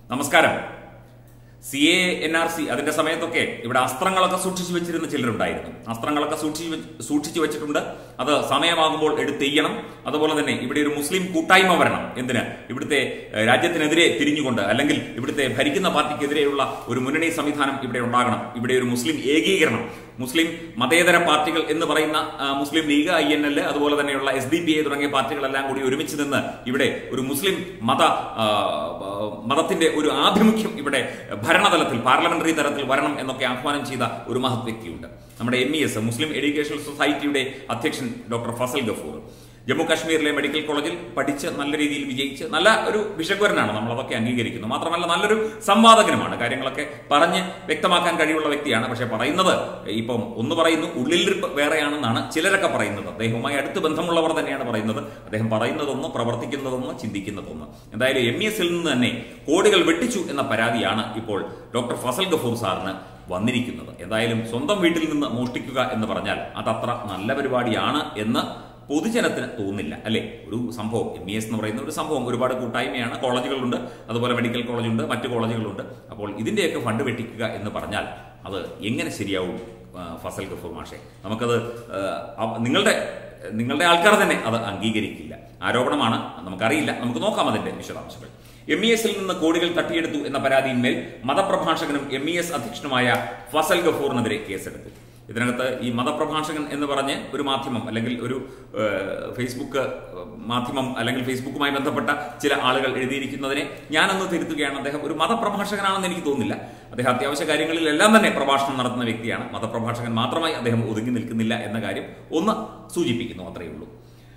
നമസ്കാരം C A N R C അതിന്റെ സമയത്തൊക്കെ ഇവിടെ അസ്ത്രങ്ങളൊക്കെ സൂക്ഷിച്ചു വെച്ചിരുന്ന ചിലരുണ്ടായിരുന്നു അസ്ത്രങ്ങളൊക്കെ സൂക്ഷിച്ചു വെ- സൂക്ഷിച്ചു വെച്ചിട്ടുണ്ട് അത് സമയമാകുമ്പോൾ എടുത്തെയ്യണം അതുപോലെ തന്നെ ഇവിടെ ഒരു മുസ്ലിം കൂട്ടായ്മ വരണം എന്തിന് ഇവിടുത്തെ ഏഹ്, രാജ്യത്തിനെതിരെ തിരിഞ്ഞുകൊണ്ട് അല്ലെങ്കിൽ ഇവിടുത്തെ ഭരിക്കുന്ന പാർട്ടിക്കെതിരെയുള്ള ഒരു മുന്നണി സംവിധാനം ഇവിടെ ഉണ്ടാകണം ഇവിടെ ഒരു മുസ്ലിം ഏകീകരണം മുസ്ലിം മതേതര പാർട്ടികൾ എന്ന് പറയുന്ന ആ, മുസ്ലിം ലീഗ് ഐ എൻ എൽ അതുപോലെ തന്നെയുള്ള എസ് ഡി പി ഐ തുടങ്ങിയ പാർട്ടികളെല്ലാം കൂടി ഒരുമിച്ച് നിന്ന് ഇവിടെ ഒരു മുസ്ലിം മത ആ, ആ, മതത്തിന്റെ ഒരു ആഭിമുഖ്യം ഇവിടെ ഭരണതലത്തിൽ പാർലമെന്ററി തലത്തിൽ വരണം എന്നൊക്കെ ആഹ്വാനം ചെയ്ത ഒരു മഹത് വ്യക്തിയുണ്ട് നമ്മുടെ എം ഇ എസ് മുസ്ലിം എഡ്യൂക്കേഷണൽ സൊസൈറ്റിയുടെ അധ്യക്ഷൻ ഡോക്ടർ ഫസൽ ഗഫൂർ ജമ്മു കാശ്മീരിലെ മെഡിക്കൽ കോളേജിൽ പഠിച്ച് നല്ല രീതിയിൽ വിജയിച്ച് നല്ല ഒരു വിഷഗ്വരനാണ് നമ്മൾ അതൊക്കെ അംഗീകരിക്കുന്നു മാത്രമല്ല നല്ലൊരു സംവാദകനുമാണ് കാര്യങ്ങളൊക്കെ പറഞ്ഞ് വ്യക്തമാക്കാൻ കഴിവുള്ള വ്യക്തിയാണ് പക്ഷെ പറയുന്നത് ഇപ്പം ഒന്ന് പറയുന്നു ഉള്ളിലിരിപ്പ് വേറെയാണെന്നാണ് ചിലരൊക്കെ പറയുന്നത് അദ്ദേഹവുമായി അടുത്ത് ബന്ധമുള്ളവർ തന്നെയാണ് പറയുന്നത് അദ്ദേഹം പറയുന്നതൊന്ന് പ്രവർത്തിക്കുന്നതൊന്ന് ചിന്തിക്കുന്നതൊന്ന് എന്തായാലും എം ഇ എസിൽ നിന്ന് തന്നെ കോടികൾ വെട്ടിച്ചു എന്ന പരാതിയാണ് ഇപ്പോൾ ഡോക്ടർ ഫസൽ ഗഫൂർ സാറിന് വന്നിരിക്കുന്നത് എന്തായാലും സ്വന്തം വീട്ടിൽ നിന്ന് മോഷ്ടിക്കുക എന്ന് പറഞ്ഞാൽ അതത്ര നല്ല പരിപാടിയാണ് എന്ന് പൊതുജനത്തിന് തോന്നില്ല അല്ലെ ഒരു സംഭവം എം ഇ എസ് എന്ന് പറയുന്ന ഒരു സംഭവം ഒരുപാട് കൂട്ടായ്മയാണ് കോളേജുകളുണ്ട് അതുപോലെ മെഡിക്കൽ കോളേജുണ്ട് മറ്റു കോളേജുകളുണ്ട് അപ്പോൾ ഇതിന്റെയൊക്കെ ഫണ്ട് വെട്ടിക്കുക എന്ന് പറഞ്ഞാൽ അത് എങ്ങനെ ശരിയാവും ആ, ഫസൽ ഗഫൂർ മാഷെ നമുക്കത് ആ, അവ- നിങ്ങളുടെ നിങ്ങളുടെ ആൾക്കാർ തന്നെ അത് അംഗീകരിക്കില്ല ആരോപണമാണ് നമുക്കറിയില്ല നമുക്ക് നോക്കാം അതിന്റെ വിശദാംശങ്ങൾ എം ഇ എസിൽ നിന്ന് കോടികൾ തട്ടിയെടുത്തു എന്ന പരാതിയിന്മേൽ മതപ്രഭാഷകനും എം ഇ എസ് അധ്യക്ഷനുമായ ഫസൽ ഗഫൂറിനെതിരെ കേസെടുത്തു ഇതിനകത്ത് ഈ മതപ്രഭാഷകൻ എന്ന് പറഞ്ഞ് ഒരു മാധ്യമം അല്ലെങ്കിൽ ഒരു ഏഹ്, ഫേസ്ബുക്ക് മാധ്യമം അല്ലെങ്കിൽ ഫേസ്ബുക്കുമായി ബന്ധപ്പെട്ട ചില ആളുകൾ എഴുതിയിരിക്കുന്നതിനെ ഞാനൊന്ന് തിരുത്തുകയാണ് അദ്ദേഹം ഒരു മതപ്രഭാഷകനാണെന്ന് എനിക്ക് തോന്നുന്നില്ല അദ്ദേഹം അത്യാവശ്യ കാര്യങ്ങളിലെല്ലാം തന്നെ പ്രഭാഷണം നടത്തുന്ന വ്യക്തിയാണ് മതപ്രഭാഷകൻ മാത്രമായി അദ്ദേഹം ഒതുങ്ങി നിൽക്കുന്നില്ല എന്ന കാര്യം ഒന്ന് സൂചിപ്പിക്കുന്നു അത്രയേ ഉള്ളൂ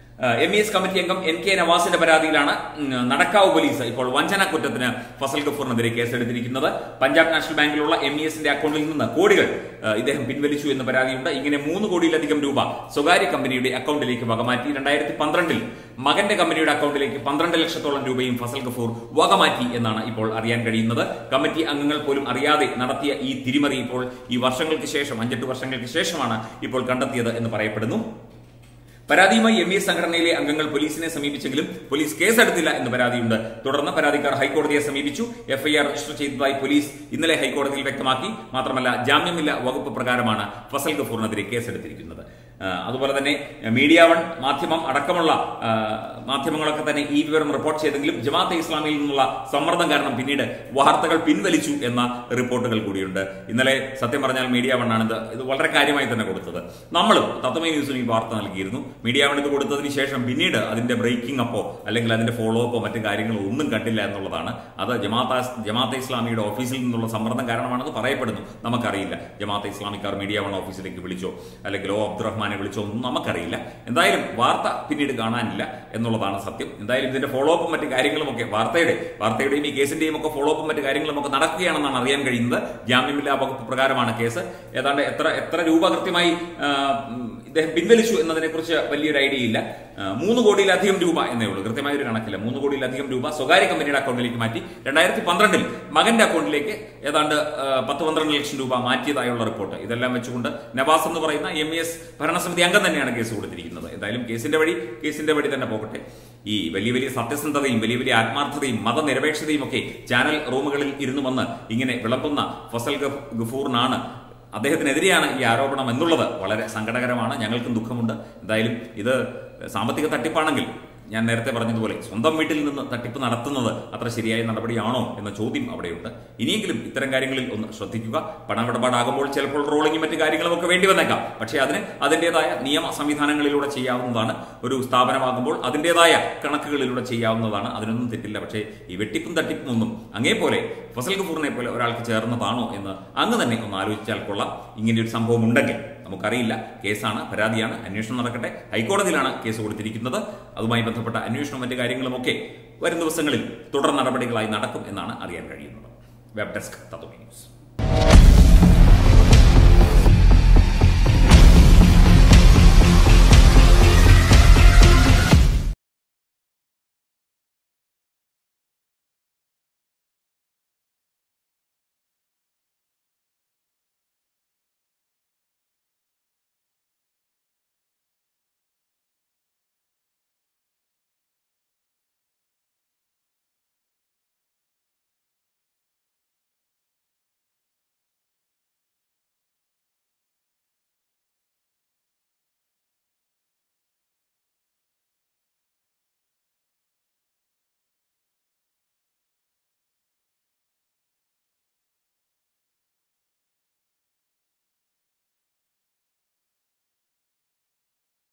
എം ഇ എസ് കമ്മിറ്റി അംഗം എൻ കെ നവാസിന്റെ പരാതിയിലാണ് ഉം, നടക്കാവ് പോലീസ് ഇപ്പോൾ വഞ്ചന കുറ്റത്തിന് ഫസൽ ഗഫൂറിനെതിരെ കേസെടുത്തിരിക്കുന്നത് പഞ്ചാബ് നാഷണൽ ബാങ്കിലുള്ള എം ഇ എസിന്റെ അക്കൗണ്ടിൽ നിന്ന് കോടികൾ ആ, ഇദ്ദേഹം പിൻവലിച്ചു എന്ന് പരാതിയുണ്ട് ഇങ്ങനെ മൂന്ന് കോടിയിലധികം രൂപ സ്വകാര്യ കമ്പനിയുടെ അക്കൗണ്ടിലേക്ക് വകമാറ്റി രണ്ടായിരത്തി പന്ത്രണ്ടിൽ മകന്റെ കമ്പനിയുടെ അക്കൗണ്ടിലേക്ക് പന്ത്രണ്ട് ലക്ഷത്തോളം രൂപയും ഫസൽ ഗഫൂർ വകമാറ്റി എന്നാണ് ഇപ്പോൾ അറിയാൻ കഴിയുന്നത് കമ്മിറ്റി അംഗങ്ങൾ പോലും അറിയാതെ നടത്തിയ ഈ തിരിമറി ഇപ്പോൾ ഈ വർഷങ്ങൾക്ക് ശേഷം അഞ്ചെട്ട് വർഷങ്ങൾക്ക് ശേഷമാണ് ഇപ്പോൾ കണ്ടെത്തിയത് എന്ന് പറയപ്പെടുന്നു പരാതിയുമായി എം ഇ എസ് സംഘടനയിലെ അംഗങ്ങൾ പോലീസിനെ സമീപിച്ചെങ്കിലും പോലീസ് കേസെടുത്തില്ല എന്ന് പരാതിയുണ്ട് തുടർന്ന് പരാതിക്കാർ ഹൈക്കോടതിയെ സമീപിച്ചു എഫ്ഐആർ രജിസ്റ്റർ ചെയ്തതായി പോലീസ് ഇന്നലെ ഹൈക്കോടതിയിൽ വ്യക്തമാക്കി മാത്രമല്ല ജാമ്യമില്ല വകുപ്പ് പ്രകാരമാണ് ഫസൽ ഗഫൂറിനെതിരെ കേസെടുത്തിരിക്കുന്നത് ആ, അതുപോലെ തന്നെ മീഡിയ വൺ മാധ്യമം അടക്കമുള്ള ആ, മാധ്യമങ്ങളൊക്കെ തന്നെ ഈ വിവരം റിപ്പോർട്ട് ചെയ്തെങ്കിലും ജമാഅത്തെ ഇസ്ലാമിൽ നിന്നുള്ള സമ്മർദ്ദം കാരണം പിന്നീട് വാർത്തകൾ പിൻവലിച്ചു എന്ന റിപ്പോർട്ടുകൾ കൂടിയുണ്ട് ഇന്നലെ സത്യം പറഞ്ഞാൽ മീഡിയ വൺ ആണ് ഇത് ഇത് വളരെ കാര്യമായി തന്നെ കൊടുത്തത് നമ്മളും തത്വമേ ന്യൂസിന് ഈ വാർത്ത നൽകിയിരുന്നു മീഡിയ വൺ ഇത് കൊടുത്തതിന് ശേഷം പിന്നീട് അതിന്റെ ബ്രേക്കിംഗ് അപ്പോ അല്ലെങ്കിൽ അതിന്റെ ഫോളോ അപ്പോ മറ്റു കാര്യങ്ങളോ ഒന്നും കണ്ടില്ല എന്നുള്ളതാണ് അത് ജമാഅത്ത ജമാഅത്തെ ഇസ്ലാമിയുടെ ഓഫീസിൽ നിന്നുള്ള സമ്മർദ്ദം കാരണമാണെന്ന് പറയപ്പെടുന്നു നമുക്കറിയില്ല ജമാഅത്തെ ഇസ്ലാമിക്കാർ മീഡിയ വൺ ഓഫീസിലേക്ക് വിളിച്ചോ അല്ലെങ്കിൽ ഒ അബ്ദുറഹ്മാനെ വിളിച്ചോ ഒന്നും നമുക്കറിയില്ല എന്തായാലും വാർത്ത പിന്നീട് കാണാനില്ല എന്നുള്ളതാണ് സത്യം എന്തായാലും ഇതിന്റെ ഫോളോ അപ്പും മറ്റു കാര്യങ്ങളും ഒക്കെ വാർത്തയുടെ വാർത്തയുടെയും ഈ കേസിന്റെയും ഒക്കെ ഫോളോ അപ്പും മറ്റു കാര്യങ്ങളും ഒക്കെ നടക്കുകയാണെന്നാണ് അറിയാൻ കഴിയുന്നത് ജാമ്യമില്ലാ വകുപ്പ് പ്രകാരമാണ് കേസ് ഏതാണ്ട് എത്ര എത്ര രൂപ കൃത്യമായി ആ, ഉം, ഇദ്ദേഹം പിൻവലിച്ചു എന്നതിനെ കുറിച്ച് വലിയൊരു ഐഡിയ ഇല്ല ആ, മൂന്ന് കോടിയിലധികം രൂപ എന്നേ ഉള്ളൂ കൃത്യമായ ഒരു കണക്കില്ല മൂന്ന് കോടിയിലധികം രൂപ സ്വകാര്യ കമ്പനിയുടെ അക്കൗണ്ടിലേക്ക് മാറ്റി രണ്ടായിരത്തി പന്ത്രണ്ടിൽ മകന്റെ അക്കൗണ്ടിലേക്ക് ഏതാണ്ട് ആ, പത്ത് പന്ത്രണ്ട് ലക്ഷം രൂപ മാറ്റിയതായുള്ള റിപ്പോർട്ട് ഇതെല്ലാം വെച്ചുകൊണ്ട് നവാസ് എന്ന് പറയുന്ന എം എസ് ഭരണസമിതി അംഗം തന്നെയാണ് കേസ് കൊടുത്തിരിക്കുന്നത് എന്തായാലും കേസിന്റെ വഴി കേസിന്റെ വഴി തന്നെ പോകട്ടെ ഈ വലിയ വലിയ സത്യസന്ധതയും വലിയ വലിയ ആത്മാർത്ഥതയും മതനിരപേക്ഷതയും ഒക്കെ ചാനൽ റൂമുകളിൽ ഇരുന്നു വന്ന് ഇങ്ങനെ വിളമ്പുന്ന ഫസൽ ഗഫ്- ഗഫൂറിനാണ് അദ്ദേഹത്തിനെതിരെയാണ് ഈ ആരോപണം എന്നുള്ളത് വളരെ സങ്കടകരമാണ് ഞങ്ങൾക്കും ദുഃഖമുണ്ട് എന്തായാലും ഇത് സാമ്പത്തിക തട്ടിപ്പാണെങ്കിൽ ഞാൻ നേരത്തെ പറഞ്ഞതുപോലെ സ്വന്തം വീട്ടിൽ നിന്ന് തട്ടിപ്പ് നടത്തുന്നത് അത്ര ശരിയായ നടപടിയാണോ എന്ന ചോദ്യം അവിടെയുണ്ട് ഇനിയെങ്കിലും ഇത്തരം കാര്യങ്ങളിൽ ഒന്ന് ശ്രദ്ധിക്കുക പണമിടപാടാകുമ്പോൾ ചിലപ്പോൾ റോളിംഗും മറ്റു കാര്യങ്ങളും ഒക്കെ വേണ്ടി വന്നേക്കാം പക്ഷേ അതിന് അതിൻ്റെതായ നിയമ സംവിധാനങ്ങളിലൂടെ ചെയ്യാവുന്നതാണ് ഒരു സ്ഥാപനമാകുമ്പോൾ അതിൻ്റെതായ കണക്കുകളിലൂടെ ചെയ്യാവുന്നതാണ് അതിനൊന്നും തെറ്റില്ല പക്ഷേ ഈ വെട്ടിപ്പും തട്ടിപ്പും ഒന്നും അങ്ങേപോലെ ഫസൽ ഗഫൂറിനെ പോലെ ഒരാൾക്ക് ചേർന്നതാണോ എന്ന് അങ്ങ് തന്നെ ഒന്ന് ആലോചിച്ചാൽ കൊള്ളാം ഇങ്ങനെ ഒരു സംഭവം ഉണ്ടെങ്കിൽ നമുക്കറിയില്ല കേസാണ് പരാതിയാണ് അന്വേഷണം നടക്കട്ടെ ഹൈക്കോടതിയിലാണ് കേസ് കൊടുത്തിരിക്കുന്നത് അതുമായി ബന്ധപ്പെട്ട അന്വേഷണവും മറ്റു കാര്യങ്ങളുമൊക്കെ വരും ദിവസങ്ങളിൽ തുടർ നടപടികളായി നടക്കും എന്നാണ് അറിയാൻ കഴിയുന്നത് വെബ് ഡെസ്ക് തത്വമി ന്യൂസ്